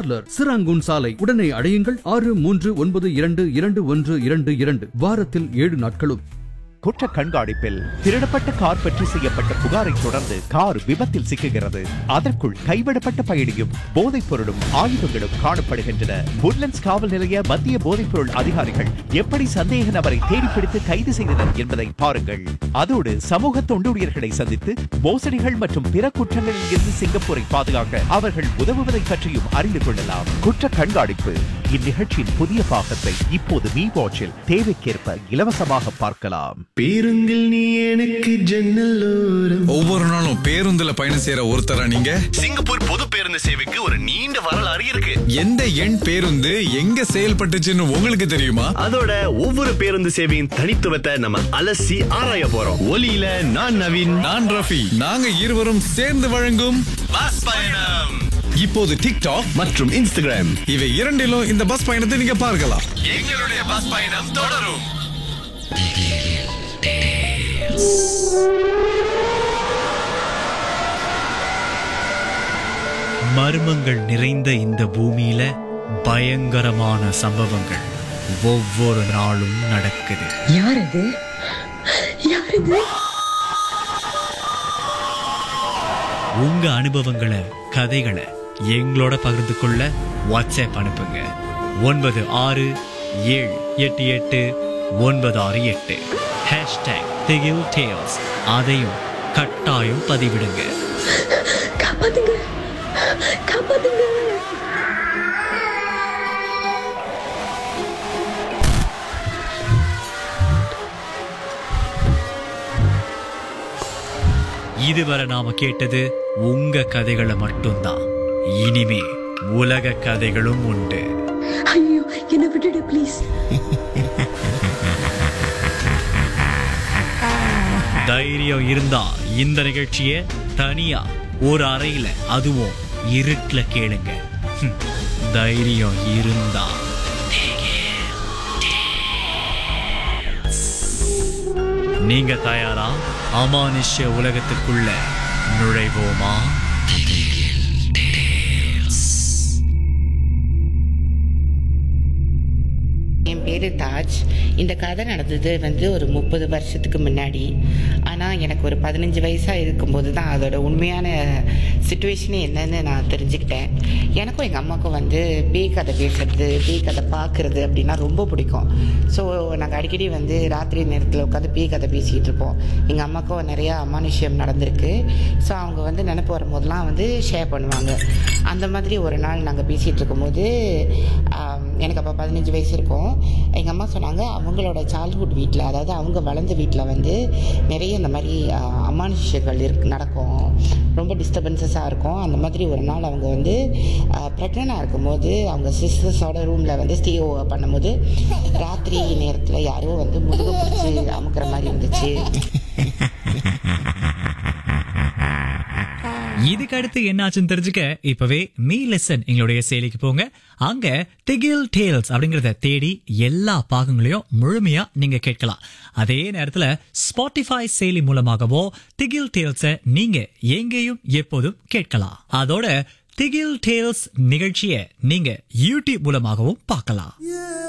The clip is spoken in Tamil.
பார்லர் சிராங்கூன் சாலை உடனே அடையுங்கள் ஆறு மூன்று ஒன்பது இரண்டு இரண்டு ஒன்று இரண்டு இரண்டு வாரத்தில் ஏழு நாட்களும் குற்ற கண்காணிப்பில் திருடப்பட்ட கார் பற்றி செய்யப்பட்ட புகாரை தொடர்ந்து கார் விபத்தில் சிக்குகிறது அதற்குள் கைவிடப்பட்ட பயணியும் போதைப் பொருளும் ஆயுதங்களும் காணப்படுகின்றன woodlands காவல் நிலைய மத்திய போதைப் பொருள் அதிகாரிகள் எப்படி சந்தேக நபரை தேடிப்பிடித்து கைது செய்தனர் என்பதை பாருங்கள் அதோடு சமூக தொண்டூழியர்களை சந்தித்து மோசடிகள் மற்றும் பிற குற்றங்களில் இருந்து சிங்கப்பூரை பாதுகாக்க அவர்கள் உதவுவதை பற்றியும் அறிந்து கொள்ளலாம் குற்ற கண்காணிப்பு இந்நிகழ்ச்சியின் புதிய பாகத்தை இப்போது மீ வாட்சில் தேவைக்கேற்ப இலவசமாக பார்க்கலாம் பேருந்தில் நீ எனக்கு ஜன்னலோரம் ஒவ்வொரு நாளும் பேருந்துல பயணம் செய்யற ஒருத்தரா நீங்க சிங்கப்பூர் பொது பேருந்து சேவைக்கு ஒரு நீண்ட வரலாறு இருக்கு எந்த எண் பேருந்து எங்க செயல்பட்டுச்சுன்னு உங்களுக்கு தெரியுமா அதோட ஒவ்வொரு பேருந்து சேவையின் தனித்துவத்தை நம்ம அலசி ஆராய போறோம் ஒலியில நான் நவீன் நான் ரஃபி நாங்க இருவரும் சேர்ந்து வழங்கும் பஸ் பயணம் இப்போது டிக்டாக் மற்றும் இன்ஸ்டாகிராம் இவை இரண்டிலும் இந்த பஸ் பயணத்தை நீங்க பார்க்கலாம் எங்களுடைய பஸ் பயணம் தொடரும் மர்மங்கள் நிறைந்த இந்த பூமியில பயங்கரமான சம்பவங்கள் ஒவ்வொரு நாளும் நடக்குது யார் அது யார் இது உங்க அனுபவங்களை கதைகளை எங்களோட பகிர்ந்து கொள்ள வாட்ஸ்அப் அனுப்புங்க ஒன்பது ஆறு ஏழு எட்டு எட்டு ஒன்பது ஆறு எட்டு ஹேஷ்டேக் திகில் டேல்ஸ் அதையும் கட்டாயம் பதிவிடுங்க காப்பாத்துங்க காப்பாத்துங்க இதுவரை நாம கேட்டது உங்க கதைகளை மட்டும்தான் இனிமே உலக கதைகளும் உண்டு ஐயோ என்னை விட்டுடு ப்ளீஸ் தைரியம் இருந்தா இந்த நிகழ்ச்சியை தனியா ஒரு அறையில அதுவும் இருட்டுல கேளுங்க ஹம், தைரியம் இருந்தா நீங்க தயாரா அமானுஷ்ய உலகத்துக்குள்ள நுழைவோமா என் பேர் தாஜ் இந்த கதை நடந்தது வந்து ஒரு முப்பது வருஷத்துக்கு முன்னாடி ஆனால் எனக்கு ஒரு பதினஞ்சு வயசாக இருக்கும்போது தான் அதோட உண்மையான சுச்சுவேஷனே என்னன்னு நான் தெரிஞ்சுக்கிட்டேன் எனக்கும் எங்கள் அம்மாவுக்கும் வந்து பேய் கதை பேசுறது பேய் கதை பார்க்குறது அப்படின்னா ரொம்ப பிடிக்கும் ஸோ நாங்கள் அடிக்கடி வந்து ராத்திரி நேரத்தில் உட்காந்து பேய் கதை பேசிகிட்டு இருப்போம் எங்கள் அம்மாவுக்கும் நிறையா அமானுஷ்யம் நடந்திருக்கு ஸோ அவங்க வந்து நினப்பு வரும்போதெல்லாம் வந்து ஷேர் பண்ணுவாங்க அந்த மாதிரி ஒரு நாள் நாங்கள் பேசிகிட்டு இருக்கும்போது ஆம், எனக்கு அப்போ பதினஞ்சு வயசு இருக்கும் எங்கள் அம்மா சொன்னாங்க அவங்களோட சைல்ட்ஹுட் வீட்டில் அதாவது அவங்க வளர்ந்த வீட்டில் வந்து நிறைய இந்த மாதிரி ஆ, அமானுஷ்யங்கள் இருக்கு நடக்கும் ரொம்ப டிஸ்டர்பன்சஸாக இருக்கும் அந்த மாதிரி ஒரு நாள் அவங்க வந்து ப்ரெக்னெண்டாக இருக்கும்போது அவங்க சிஸ்டர்ஸோட ரூமில் வந்து ஸ்டே ஓவர் பண்ணும்போது ராத்திரி நேரத்தில் யாரோ வந்து முதுக பிடிச்சி அமுக்கிற மாதிரி இருந்துச்சு இதுக்கு அடுத்து என்னாச்சுன்னு தெரிஞ்சுக்க இப்பவே மீ லெசன் எங்களுடைய செயலிக்கு போங்க அங்க திகில் டேல்ஸ் அப்படிங்கறத தேடி எல்லா பாகங்களையும் முழுமையா நீங்க கேட்கலாம் அதே நேரத்துல ஸ்பாட்டிஃபை செயலி மூலமாகவோ திகில் டேல்ஸ நீங்க எங்கேயும் எப்போதும் கேட்கலாம் அதோட திகில் டேல்ஸ் நிகழ்ச்சியை நீங்க யூடியூப் மூலமாகவும் பார்க்கலாம்